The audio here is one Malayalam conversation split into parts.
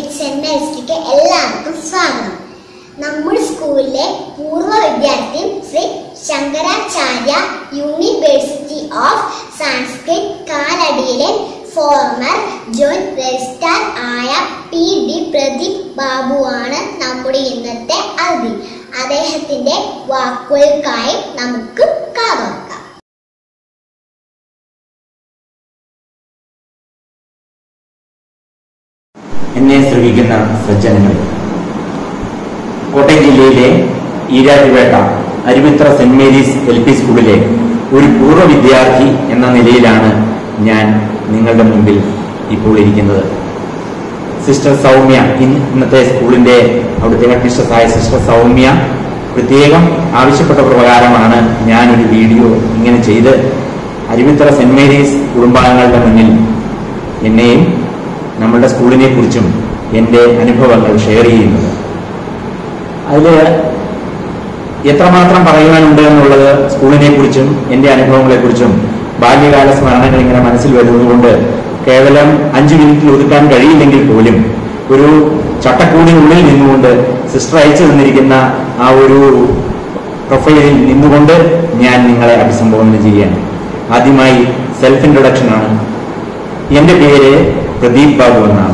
സെന്റ് മേരീസിലേക്ക് എല്ലാവർക്കും സ്വാഗതം നമ്മുടെ സ്കൂളിലെ പൂർവ്വ വിദ്യാർത്ഥി Sri Shankaracharya university of Sanskrit കാലടിയിലെ ഫോർമർ ജോയിന്റ് രജിസ്ട്രാർ ആയ പി ഡി പ്രദീപ് ബാബുവാണ് നമ്മുടെ ഇന്നത്തെ അതിഥി അദ്ദേഹത്തിന്റെ വാക്കുകൾക്കായി നമുക്ക് കാതോർക്കാം എന്നെ ശ്രമിക്കുന്ന സജ്ജനങ്ങൾ കോട്ടയം ജില്ലയിലെ Erattupetta Aruvithura saint Mary's L P സ്കൂളിലെ ഒരു പൂർവ്വ വിദ്യാർത്ഥി എന്ന നിലയിലാണ് ഞാൻ നിങ്ങളുടെ മുമ്പിൽ ഇപ്പോൾ ഇരിക്കുന്നത് സിസ്റ്റർ സൗമ്യ ഇന്ന് ഇന്നത്തെ സ്കൂളിന്റെ അവിടുത്തെ ഹെഡ്മിസ്ട്രസായ സിസ്റ്റർ സൗമ്യ പ്രത്യേകം ആവശ്യപ്പെട്ട പ്രകാരമാണ് ഞാനൊരു വീഡിയോ ഇങ്ങനെ ചെയ്ത് അരുവിത്ര സെന്റ് മേരീസ് കുടുംബാംഗങ്ങളുടെ മുന്നിൽ എന്നെയും നമ്മളുടെ സ്കൂളിനെ കുറിച്ചും എൻ്റെ അനുഭവങ്ങൾ ഷെയർ ചെയ്യുന്നത് അതിൽ എത്രമാത്രം പറയുവാനുണ്ട് എന്നുള്ളത് സ്കൂളിനെ കുറിച്ചും എൻ്റെ അനുഭവങ്ങളെ കുറിച്ചും ബാല്യകാല സ്മരണകൾ ഇങ്ങനെ മനസ്സിൽ വരുന്നതുകൊണ്ട് കേവലം അഞ്ചു മിനിറ്റിൽ ഒതുക്കാൻ കഴിയില്ലെങ്കിൽ പോലും ഒരു ചട്ടക്കൂടിനുള്ളിൽ നിന്നുകൊണ്ട് സിസ്റ്റർ അയച്ചു തന്നിരിക്കുന്ന ആ ഒരു പ്രൊഫൈലിൽ നിന്നുകൊണ്ട് ഞാൻ നിങ്ങളെ അഭിസംബോധന ചെയ്യുകയാണ് ആദ്യമായി സെൽഫ് ഇൻട്രൊഡക്ഷൻ ആണ് എന്റെ പേര് പ്രദീപ് ബാബു എന്നാണ്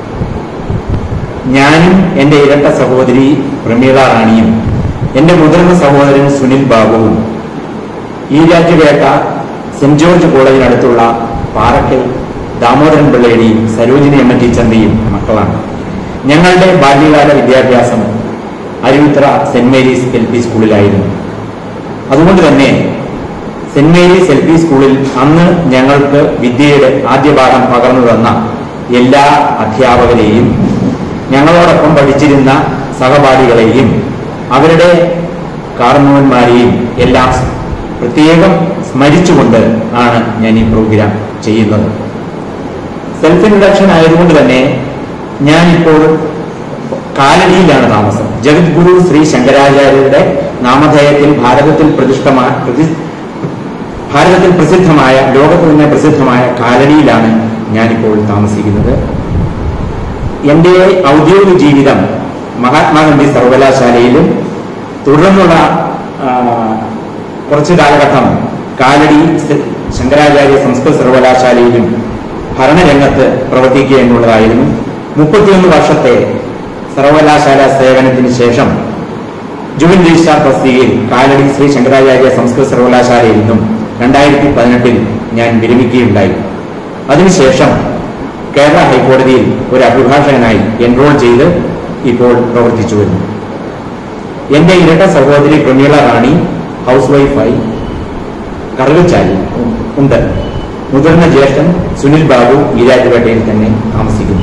ഞാനും എന്റെ ഇരട്ട സഹോദരി പ്രമീള റാണിയും എന്റെ മുതിർന്ന സഹോദരൻ സുനിൽ ബാബുവും ഈരാറ്റുപേട്ട സെന്റ് ജോർജ് കോളേജിനടുത്തുള്ള പാറക്കൽ ദാമോദരൻ പിള്ളയുടെയും സരോജിനി എം എൻ ടീച്ചറിന്റെയും മക്കളാണ് ഞങ്ങളുടെ ബാല്യകാല വിദ്യാഭ്യാസം Aruvithura saint Mary's L P സ്കൂളിലായിരുന്നു അതുകൊണ്ട് തന്നെ സെന്റ് മേരീസ് എൽ പി സ്കൂളിൽ അന്ന് ഞങ്ങൾക്ക് വിദ്യയുടെ ആദ്യ പാഠം പകർന്നു തന്ന എല്ലാ അധ്യാപകരെയും ഞങ്ങളോടൊപ്പം പഠിച്ചിരുന്ന സഹപാഠികളെയും അവരുടെ കാർന്നവന്മാരെയും എല്ലാം പ്രത്യേകം സ്മരിച്ചുകൊണ്ട് ആണ് ഞാൻ ഈ പ്രോഗ്രാം ചെയ്യുന്നത് സെൽഫ് ഇൻട്രഡക്ഷൻ ആയതുകൊണ്ട് തന്നെ ഞാനിപ്പോൾ കാലടിയിലാണ് താമസം ജഗദ്ഗുരു ശ്രീ ശങ്കരാചാര്യരുടെ നാമധേയത്തിൽ ഭാരതത്തിൽ പ്രതിഷ്ഠമായ പ്രതി- ഭാരതത്തിൽ പ്രസിദ്ധമായ ലോകത്ത് തന്നെ പ്രസിദ്ധമായ കാലടിയിലാണ് ഞാനിപ്പോൾ താമസിക്കുന്നത് എൻ്റെ ഔദ്യോഗിക ജീവിതം മഹാത്മാഗാന്ധി സർവകലാശാലയിലും തുടർന്നുള്ള ആ, കുറച്ചു കാലഘട്ടം കാലടി സ- ശങ്കരാചാര്യ സംസ്കൃത സർവകലാശാലയിലും ഭരണരംഗത്ത് പ്രവർത്തിക്കുക എന്നുള്ളതായിരുന്നു മുപ്പത്തിയൊന്ന് വർഷത്തെ സർവകലാശാല സേവനത്തിന് ശേഷം ജോയിന്റ് രജിസ്ട്രാർ തസ്തികയിൽ കാലടി ശ്രീ ശങ്കരാചാര്യ സംസ്കൃത സർവകലാശാലയിൽ നിന്നും രണ്ടായിരത്തി പതിനെട്ടിൽ ഞാൻ വിരമിക്കുകയുണ്ടായി അതിനുശേഷം കേരള ഹൈക്കോടതിയിൽ ഒരു അഭിഭാഷകനായി എൻറോൾ ചെയ്ത് ഇപ്പോൾ പ്രവർത്തിച്ചു വരുന്നു എന്റെ ഇരട്ട സഹോദരി പ്രമീള റാണി ഹൗസ് വൈഫായി കറുകച്ചാലി ഉണ്ട് മുതിർന്ന ജ്യേഷ്ഠൻ സുനിൽ ബാബു ഈരാറ്റുപേട്ടയിൽ തന്നെ താമസിക്കുന്നു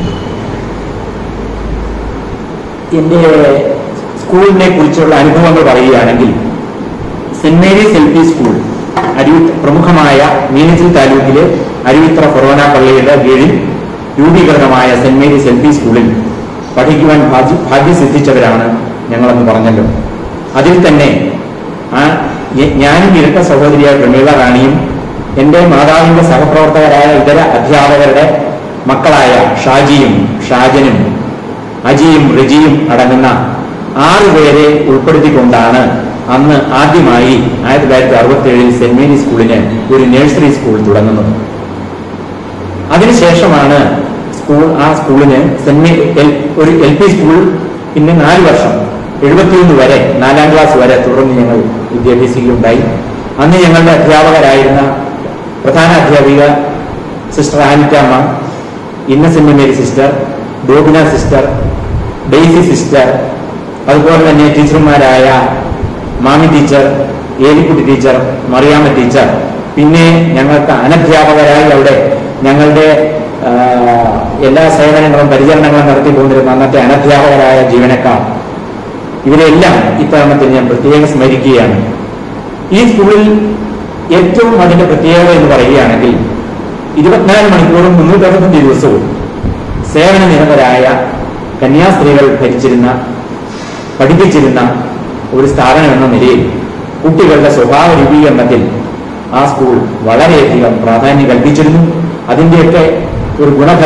എന്റെ സ്കൂളിനെ കുറിച്ചുള്ള അനുഭവങ്ങൾ പറയുകയാണെങ്കിൽ saint Mary's L P school അരുവി പ്രമുഖമായ മീനച്ചിൽ താലൂക്കിലെ അരുവിത്ര ഫൊറോന പള്ളിയുടെ കീഴിൽ രൂപീകൃതമായ സെന്റ് മേരീസ് എൽ പി സ്കൂളിൽ പഠിക്കുവാൻ ഭാഗ്യ- ഭാഗ്യം സിദ്ധിച്ചവരാണ് ഞങ്ങളെന്ന് പറഞ്ഞല്ലോ അതിൽ തന്നെ ആ എ- ഞാനും ഇരട്ട സഹോദരിയായ പ്രമീള റാണിയും എന്റെ മാതാവിന്റെ സഹപ്രവർത്തകരായ ഇതര അധ്യാപകരുടെ മക്കളായ ഷാജിയും ഷാജനും അജിയും റിജിയും അടങ്ങുന്ന ആറ് പേരെ ഉൾപ്പെടുത്തിക്കൊണ്ടാണ് അന്ന് ആദ്യമായി ആയിരത്തി തൊള്ളായിരത്തി അറുപത്തി ഏഴിൽ സെന്റ് മേരി സ്കൂളിന് ഒരു നഴ്സറി സ്കൂൾ തുടങ്ങുന്നത് അതിനുശേഷമാണ് സ്കൂൾ ആ സ്കൂളിന് സെന്റ് മേ എൽ- ഒരു എൽ പി സ്കൂൾ പിന്നെ നാല് വർഷം എഴുപത്തിയൊന്ന് വരെ നാലാം ക്ലാസ് വരെ തുടർന്ന് ഞങ്ങൾ വിദ്യാഭ്യസിക്കുകയുണ്ടായി അന്ന് ഞങ്ങളുടെ അധ്യാപകരായിരുന്ന പ്രധാന അധ്യാപിക sister Anitamma Innocent Mary sister Dobina sister Daisy sister അതുപോലെ തന്നെ ടീച്ചർമാരായ Mami teacher Elikutty teacher Mariyamma teacher പിന്നെ ഞങ്ങൾക്ക് അനധ്യാപകരായി അവിടെ ഞങ്ങളുടെ ആ, എല്ലാ സേവനങ്ങളും പരിചരണങ്ങളും നടത്തിക്കൊണ്ടിരുന്ന അന്നത്തെ അനധ്യാപകരായ ജീവനക്കാർ ഇവരെല്ലാം ഇത്തവണത്തിൽ ഞാൻ പ്രത്യേകം സ്മരിക്കുകയാണ് ഈ സ്കൂളിൽ ഏറ്റവും അതിന്റെ പ്രത്യേകത എന്ന് പറയുകയാണെങ്കിൽ ഇരുപത്തിനാല് മണിക്കൂറും മുന്നൂറ്ററുപത്തഞ്ച് ദിവസവും സേവന നിരതരായ കന്യാസ്ത്രീകൾ ഭരിച്ചിരുന്ന പഠിപ്പിച്ചിരുന്ന ഒരു സ്ഥാപനം എന്ന നിലയിൽ കുട്ടികളുടെ സ്വഭാവ രൂപീകരണത്തിൽ ആ സ്കൂൾ വളരെയധികം പ്രാധാന്യം കൽപ്പിച്ചിരുന്നു അതിന്റെയൊക്കെ ഒരു ഗുണഫലം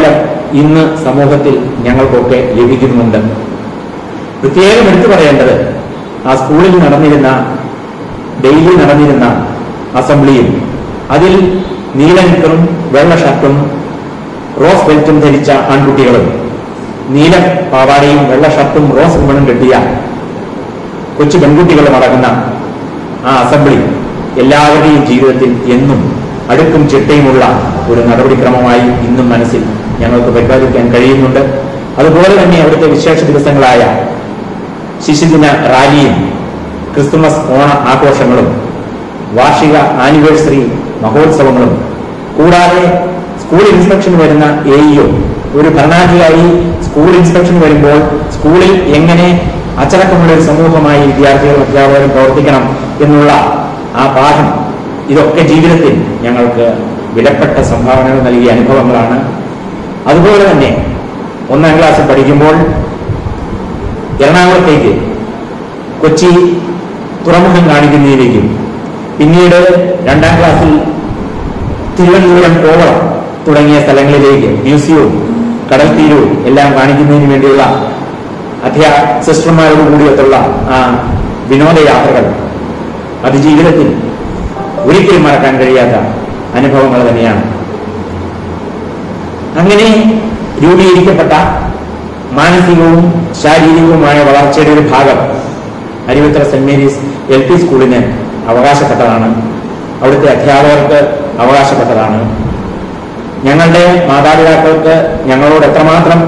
ഇന്ന് സമൂഹത്തിൽ ഞങ്ങൾക്കൊക്കെ ലഭിക്കുന്നുണ്ട് പ്രത്യേകം എടുത്തു പറയേണ്ടത് ആ സ്കൂളിൽ നടന്നിരുന്ന ഡെയിലി നടന്നിരുന്ന അസംബ്ലിയും അതിൽ നീല നിക്കറും വെള്ള ഷർട്ടും റോസ് ബെൽറ്റും ധരിച്ച ആൺകുട്ടികളും നീല പാവാടയും വെള്ള ഷർട്ടും റോസ് റിബണും കെട്ടിയ കൊച്ചു പെൺകുട്ടികളും അടങ്ങുന്ന ആ അസംബ്ലി എല്ലാവരുടെയും ജീവിതത്തിൽ എന്നും അടുക്കും ചിട്ടയുമുള്ള ഒരു നടപടിക്രമമായി ഇന്നും മനസ്സിൽ ഞങ്ങൾക്ക് പരിപാലിക്കാൻ കഴിയുന്നുണ്ട് അതുപോലെ തന്നെ അവിടുത്തെ വിശേഷ ദിവസങ്ങളായ ശിശുദിന റാലിയും ക്രിസ്തുമസ് ഓണ ആഘോഷങ്ങളും വാർഷിക ആനിവേഴ്സറി മഹോത്സവങ്ങളും കൂടാതെ സ്കൂൾ ഇൻസ്പെക്ഷൻ വരുന്ന എഇഒ ഒരു ഭരണാധികാരി സ്കൂൾ ഇൻസ്പെക്ഷൻ വരുമ്പോൾ സ്കൂളിൽ എങ്ങനെ അച്ചടക്കമുള്ള ഒരു സമൂഹമായി വിദ്യാർത്ഥികളും അധ്യാപകരും പ്രവർത്തിക്കണം എന്നുള്ള ആ പാഠം ഇതൊക്കെ ജീവിതത്തിൽ ഞങ്ങൾക്ക് വിലപ്പെട്ട സംഭാവനകൾ നൽകിയ അനുഭവങ്ങളാണ് അതുപോലെ തന്നെ ഒന്നാം ക്ലാസ്സിൽ പഠിക്കുമ്പോൾ എറണാകുളത്തേക്ക് കൊച്ചി തുറമുഖം കാണിക്കുന്നതിലേക്കും പിന്നീട് രണ്ടാം ക്ലാസ്സിൽ തിരുവനന്തപുരം കോവളം തുടങ്ങിയ സ്ഥലങ്ങളിലേക്ക് മ്യൂസിയവും കടൽ തീരവും എല്ലാം കാണിക്കുന്നതിന് വേണ്ടിയുള്ള അധ്യാ സിസ്റ്റർമാരോട് കൂടിയൊത്തുള്ള ആ വിനോദയാത്രകൾ അത് ജീവിതത്തിൽ ഒരിക്കലും മറക്കാൻ കഴിയാത്ത അനുഭവങ്ങൾ തന്നെയാണ് അങ്ങനെ രൂപീകരിക്കപ്പെട്ട മാനസികവും ശാരീരികവുമായ വളർച്ചയുടെ ഒരു ഭാഗം Aruvithura saint Mary's L P സ്കൂളിന് അവകാശപ്പെട്ടതാണ് അവിടുത്തെ അധ്യാപകർക്ക് അവകാശപ്പെട്ടതാണ് ഞങ്ങളുടെ മാതാപിതാക്കൾക്ക് ഞങ്ങളോട് എത്രമാത്രം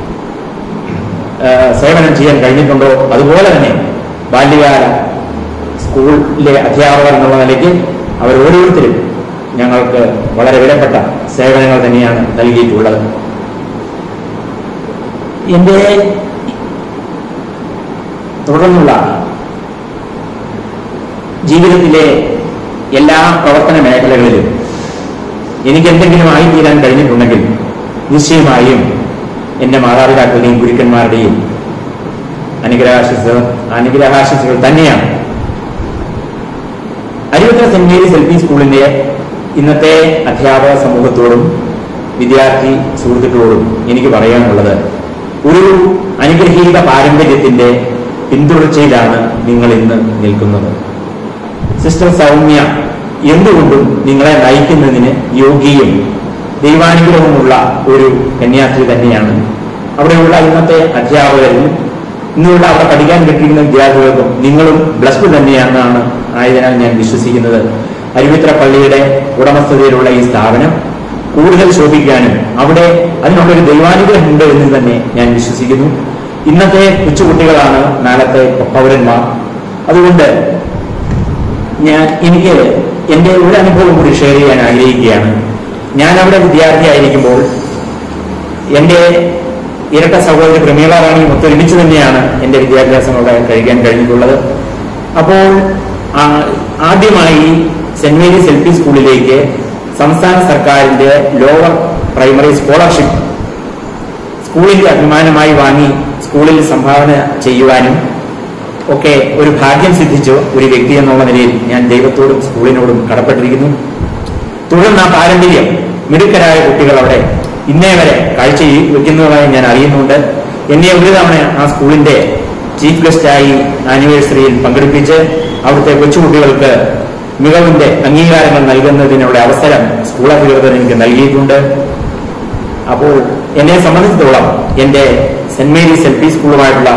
ആ, സേവനം ചെയ്യാൻ കഴിഞ്ഞിട്ടുണ്ടോ അതുപോലെ തന്നെ ബാല്യകാല സ്കൂളിലെ അധ്യാപകർ എന്നുള്ള നിലയ്ക്ക് അവർ ഓരോരുത്തരും ഞങ്ങൾക്ക് വളരെ വിലപ്പെട്ട സേവനങ്ങൾ തന്നെയാണ് നൽകിയിട്ടുള്ളത് എൻ്റെ തുടർന്നുള്ള ജീവിതത്തിലെ എല്ലാ പ്രവർത്തന മേഖലകളിലും എനിക്ക് എന്തെങ്കിലും ആയിത്തീരാൻ കഴിഞ്ഞിട്ടുണ്ടെങ്കിൽ നിശ്ചയമായും എൻ്റെ മാതാപിതാക്കളുടെയും ഗുരുക്കന്മാരുടെയും അനുഗ്രഹാശിസുകൾ അനുഗ്രഹാശിസുകൾ തന്നെയാണ് Aruvithura saint Mary's L P സ്കൂളിന്റെ ഇന്നത്തെ അധ്യാപക സമൂഹത്തോടും വിദ്യാർത്ഥി സുഹൃത്തുക്കളോടും എനിക്ക് പറയാനുള്ളത് ഒരു അനുഗ്രഹീത പാരമ്പര്യത്തിന്റെ പിന്തുടർച്ചയിലാണ് നിങ്ങൾ ഇന്ന് നിൽക്കുന്നത് സിസ്റ്റർ സൗമ്യ എന്തുകൊണ്ടും നിങ്ങളെ നയിക്കുന്നതിന് യോഗ്യയും ദൈവാനുഗ്രഹമുള്ള ഒരു കന്യാസ്ത്രീ തന്നെയാണ് അവിടെയുള്ള ഇന്നത്തെ അധ്യാപകരിലും ഇന്നുള്ള അവിടെ പഠിക്കാൻ കിട്ടിയിരിക്കുന്ന വിദ്യാർത്ഥികൾക്കും നിങ്ങളും ബ്ലസ്ഡ് തന്നെയാണെന്നാണ് ആയതിനാൽ ഞാൻ വിശ്വസിക്കുന്നത് അരുവിത്ര പള്ളിയുടെ ഉടമസ്ഥതയിലുള്ള ഈ സ്ഥാപനം കൂടുതൽ ശോഭിക്കാനും അവിടെ അതിനുള്ളൊരു ദൈവാനുഗ്രഹം ഉണ്ട് എന്ന് തന്നെ ഞാൻ വിശ്വസിക്കുന്നു ഇന്നത്തെ കൊച്ചുകുട്ടികളാണ് നാളത്തെ പൗരന്മാർ അതുകൊണ്ട് ഞാൻ എനിക്ക് എൻ്റെ ഒരു അനുഭവം കൂടി ഷെയർ ചെയ്യാൻ ആഗ്രഹിക്കുകയാണ് ഞാൻ അവിടെ വിദ്യാർത്ഥിയായിരിക്കുമ്പോൾ എൻ്റെ ഇരട്ട സഹോദരി പ്രമീള റാണി ഒത്തൊരുമിച്ച് തന്നെയാണ് എൻ്റെ വിദ്യാഭ്യാസം അവിടെ കഴിക്കാൻ കഴിഞ്ഞിട്ടുള്ളത് അപ്പോൾ ആ, ആദ്യമായി സെന്റ് മേരീസ് എൽ പി സ്കൂളിലേക്ക് സംസ്ഥാന സർക്കാരിന്റെ ലോവർ പ്രൈമറി സ്കോളർഷിപ്പ് സ്കൂളിന്റെ അഭിമാനമായി വാങ്ങി സ്കൂളിൽ സംഭാവന ചെയ്യുവാനും ഒക്കെ ഒരു ഭാഗ്യം സിദ്ധിച്ച ഒരു വ്യക്തി എന്നുള്ള നിലയിൽ ഞാൻ ദൈവത്തോടും സ്കൂളിനോടും കടപ്പെട്ടിരിക്കുന്നു തുടർന്ന് ആ പാരമ്പര്യം മിടുക്കരായ കുട്ടികൾ അവിടെ ഇന്നേ വരെ കാഴ്ച വെക്കുന്നതായി ഞാൻ അറിയുന്നുണ്ട് എന്നെ ഒരു തവണ ആ സ്കൂളിന്റെ ചീഫ് ഗസ്റ്റായി ആനിവേഴ്സറിയിൽ പങ്കെടുപ്പിച്ച് അവിടുത്തെ കൊച്ചുകുട്ടികൾക്ക് മികവിന്റെ അംഗീകാരങ്ങൾ നൽകുന്നതിനുള്ള അവസരം സ്കൂൾ അധികൃതർ എനിക്ക് നൽകിയിട്ടുണ്ട് അപ്പോൾ എന്നെ സംബന്ധിച്ചിടത്തോളം എൻ്റെ സെന്റ് മേരീസ് എൽ പി സ്കൂളുമായിട്ടുള്ള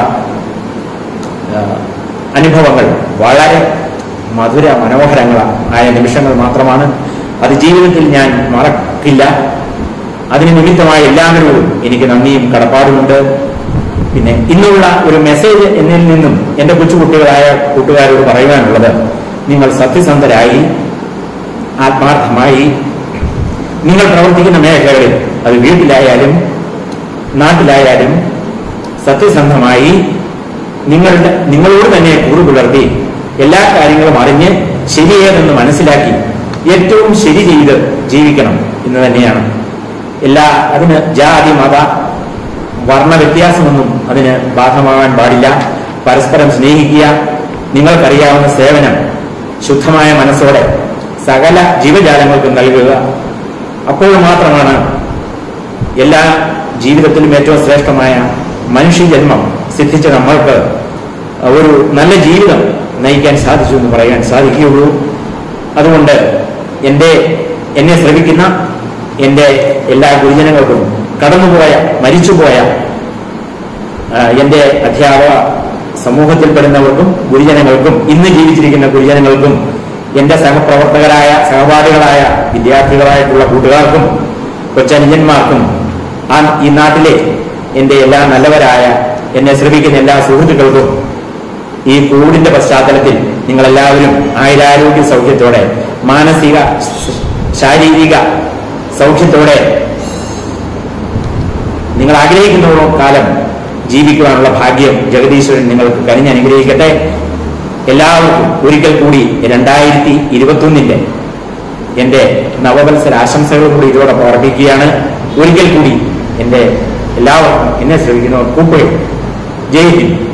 ആ, അനുഭവങ്ങൾ വളരെ മധുര മനോഹരങ്ങളാണ് ആയ നിമിഷങ്ങൾ മാത്രമാണ് അത് ജീവിതത്തിൽ ഞാൻ മറക്കില്ല അതിന് നിമിത്തമായ എല്ലാവരോടും എനിക്ക് നന്ദിയും കടപ്പാടുമുണ്ട് പിന്നെ ഇന്നുള്ള ഒരു മെസ്സേജ് എന്നിൽ നിന്നും എൻ്റെ കൊച്ചുകുട്ടികളായ കൂട്ടുകാരോട് പറയുവാനുള്ളത് നിങ്ങൾ സത്യസന്ധരായി ആത്മാർത്ഥമായി നിങ്ങൾ പ്രവർത്തിക്കുന്ന മേഖലകളിൽ അത് വീട്ടിലായാലും നാട്ടിലായാലും സത്യസന്ധമായി നിങ്ങളുടെ നിങ്ങളോട് തന്നെ കൂറു പുലർത്തി എല്ലാ കാര്യങ്ങളും അറിഞ്ഞ് ശരിയേതെന്ന് മനസ്സിലാക്കി ഏറ്റവും ശരി ചെയ്ത് ജീവിക്കണം എന്ന് തന്നെയാണ് എല്ലാ അതിന് ജാതി മത വർണ്ണ വ്യത്യാസമൊന്നും അതിന് ബാധമാകാൻ പാടില്ല പരസ്പരം സ്നേഹിക്കുക നിങ്ങൾക്കറിയാവുന്ന സേവനം ശുദ്ധമായ മനസ്സോടെ സകല ജീവജാലങ്ങൾക്കും നൽകുക അപ്പോൾ മാത്രമാണ് എല്ലാ ജീവിതത്തിലും ഏറ്റവും ശ്രേഷ്ഠമായ മനുഷ്യജന്മം സിദ്ധിച്ച നമ്മൾക്ക് ഒരു നല്ല ജീവിതം നയിക്കാൻ സാധിച്ചു എന്ന് പറയാൻ സാധിക്കുകയുള്ളൂ അതുകൊണ്ട് എൻ്റെ എന്നെ ശ്രമിക്കുന്ന എൻ്റെ എല്ലാ ഗുരുജനങ്ങൾക്കും കടന്നുപോയ മരിച്ചുപോയ ആ, എൻ്റെ അധ്യാപക സമൂഹത്തിൽപ്പെടുന്നവർക്കും ഗുരുജനങ്ങൾക്കും ഇന്ന് ജീവിച്ചിരിക്കുന്ന ഗുരുജനങ്ങൾക്കും എൻ്റെ സഹപ്രവർത്തകരായ സഹപാഠികളായ വിദ്യാർത്ഥികളായിട്ടുള്ള കൂട്ടുകാർക്കും കൊച്ചനുജന്മാർക്കും ആ ഈ നാട്ടിലെ എൻ്റെ എല്ലാ നല്ലവരായ എന്നെ ശ്രമിക്കുന്ന എല്ലാ സുഹൃത്തുക്കൾക്കും ഈ കോവിഡിന്റെ പശ്ചാത്തലത്തിൽ നിങ്ങളെല്ലാവരും ആയുരാരോഗ്യ സൗഖ്യത്തോടെ മാനസിക ശ- ശാരീരിക സൗഖ്യത്തോടെ നിങ്ങൾ ആഗ്രഹിക്കുന്നതോളം കാലം ജീവിക്കുവാനുള്ള ഭാഗ്യം ജഗദീശ്വരൻ നിങ്ങൾക്ക് കനിഞ്ഞ് അനുഗ്രഹിക്കട്ടെ എല്ലാവർക്കും ഒരിക്കൽ കൂടി രണ്ടായിരത്തി ഇരുപത്തൊന്നിന്റെ എന്റെ നവവത്സര ആശംസകൾ കൂടി ഇതോടൊപ്പം അർപ്പിക്കുകയാണ് ഒരിക്കൽ കൂടി എന്റെ എല്ലാവർക്കും എന്നെ ശ്രമിക്കുന്നവർ കൂപ്പയും ജയ് ഹിന്ദ്